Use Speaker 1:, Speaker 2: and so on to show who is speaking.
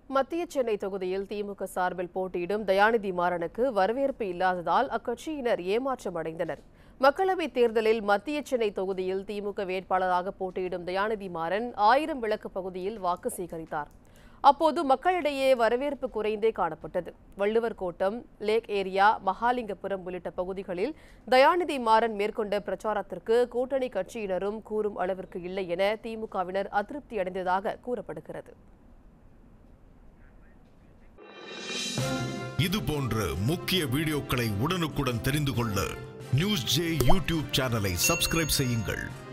Speaker 1: மத்திய சென்னை தொகுதியில் திமுக சார்பில் போட்டியிடும் தயாநிதி மாறனுக்கு வரவேற்பு இல்லாததால் அக்கட்சியினர் ஏமாற்றம் அடைந்தனர் மக்களவைத் தேர்தலில் மத்திய சென்னை தொகுதியில் திமுக வேட்பாளராக போட்டியிடும் தயாநிதி மாறன் ஆயிரம் விளக்கு பகுதியில் வாக்கு சேகரித்தார் அப்போது மக்களிடையே வரவேற்பு குறைந்தே காணப்பட்டது வள்ளுவர் கோட்டம் லேக் ஏரியா மகாலிங்கபுரம் உள்ளிட்ட பகுதிகளில் தயாநிதி மாறன் மேற்கொண்ட பிரச்சாரத்திற்கு கூட்டணி கட்சியினரும் கூறும் அளவிற்கு இல்லை என திமுகவினர் அதிருப்தி அடைந்ததாக கூறப்படுகிறது
Speaker 2: இது போன்ற முக்கிய வீடியோக்களை உடனுக்குடன் தெரிந்து கொள்ள நியூஸ் ஜே யூடியூப் சேனலை சப்ஸ்கிரைப் செய்யுங்கள்